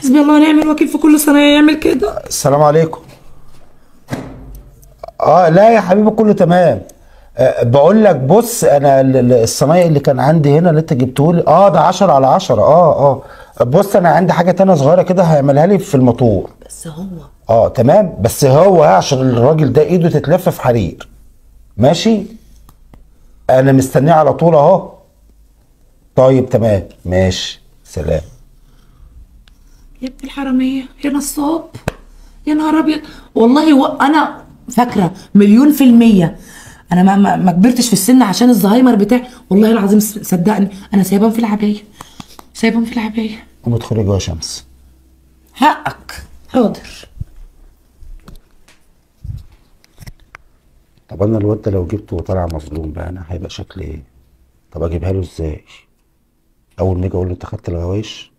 حسبي الله ونعم الوكيل في كل صنايعي يعمل كده السلام عليكم اه لا يا حبيبي كله تمام آه بقول لك بص انا ال- ال- الصنايعي اللي كان عندي هنا اللي انت جبته لي اه ده 10 على 10 اه اه بص انا عندي حاجه تانية صغيره كده هيعملها لي في الموتور بس هو اه تمام بس هو عشان الراجل ده ايده تتلف في حرير ماشي انا مستنيه على طول اهو طيب تمام ماشي سلام يا ابن الحرامية يا نصاب يا نهار ابيض والله و... انا فاكرة مليون في المية انا ما, ما, ما كبرتش في السن عشان الزهايمر بتاعي والله العظيم س- صدقني انا سايبهم في العباية سايبهم في العباية قوم ادخلي جوه يا شمس حقك حاضر طب انا الواد ده لو جبته وطلع مظلوم بقى انا هيبقى شكلي ايه طب اجيبها له ازاي اول ما اجي اقول له انت خدت الغوايش